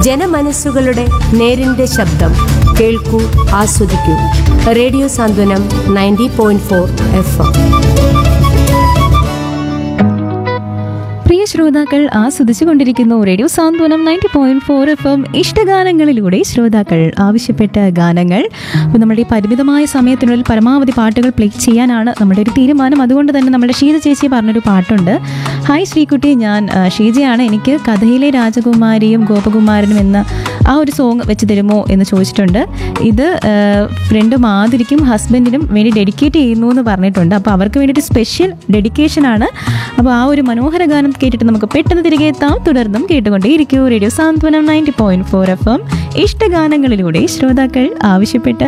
ജനമനസ്സുകളുടെ നേരിന്റെ ശബ്ദം കേൾക്കൂ ആസ്വദിക്കൂ radio Santhwanam ninety point four F M പ്രിയ ശ്രോതാക്കൾ ആസ്വദിച്ചു കൊണ്ടിരിക്കുന്നു radio Santhwanam ninety point four F M ഇഷ്ടഗാനങ്ങളിലൂടെ ശ്രോതാക്കൾ ആവശ്യപ്പെട്ട ഗാനങ്ങൾ അപ്പോൾ നമ്മുടെ ഈ പരിമിതമായ സമയത്തിനുള്ളിൽ പരമാവധി പാട്ടുകൾ പ്ലേ ചെയ്യാനാണ് നമ്മുടെ ഒരു തീരുമാനം അതുകൊണ്ട് തന്നെ നമ്മുടെ ഷീജ ചേച്ചി പറഞ്ഞൊരു പാട്ടുണ്ട് ഹായ് ശ്രീകുട്ടി ഞാൻ ആ, ഷീജയാണ് എനിക്ക് കഥയിലെ രാജകുമാരിയും ഗോപകുമാരനും എന്ന ആ ഒരു സോങ് വെച്ച് തരുമോ എന്ന് ചോദിച്ചിട്ടുണ്ട് ഇത് ഫ്രണ്ട് മാതിരിക്കും ഹസ്ബൻഡിനും വേണ്ടി ഡെഡിക്കേറ്റ് ചെയ്യുന്നു എന്ന് പറഞ്ഞിട്ടുണ്ട് അപ്പോൾ അവർക്ക് വേണ്ടിയിട്ട് സ്പെഷ്യൽ ഡെഡിക്കേഷൻ ആണ് അപ്പോൾ ആ ഒരു മനോഹര ഗാനം കേട്ടിട്ട് നമുക്ക് പെട്ടെന്ന് തിരികെ എത്താം തുടർന്നും കേട്ടുകൊണ്ടേയിരിക്കൂ radio Santhwanam ninety point four F M ഇഷ്ടഗാനങ്ങളിലൂടെ ശ്രോതാക്കൾ ആവശ്യപ്പെട്ട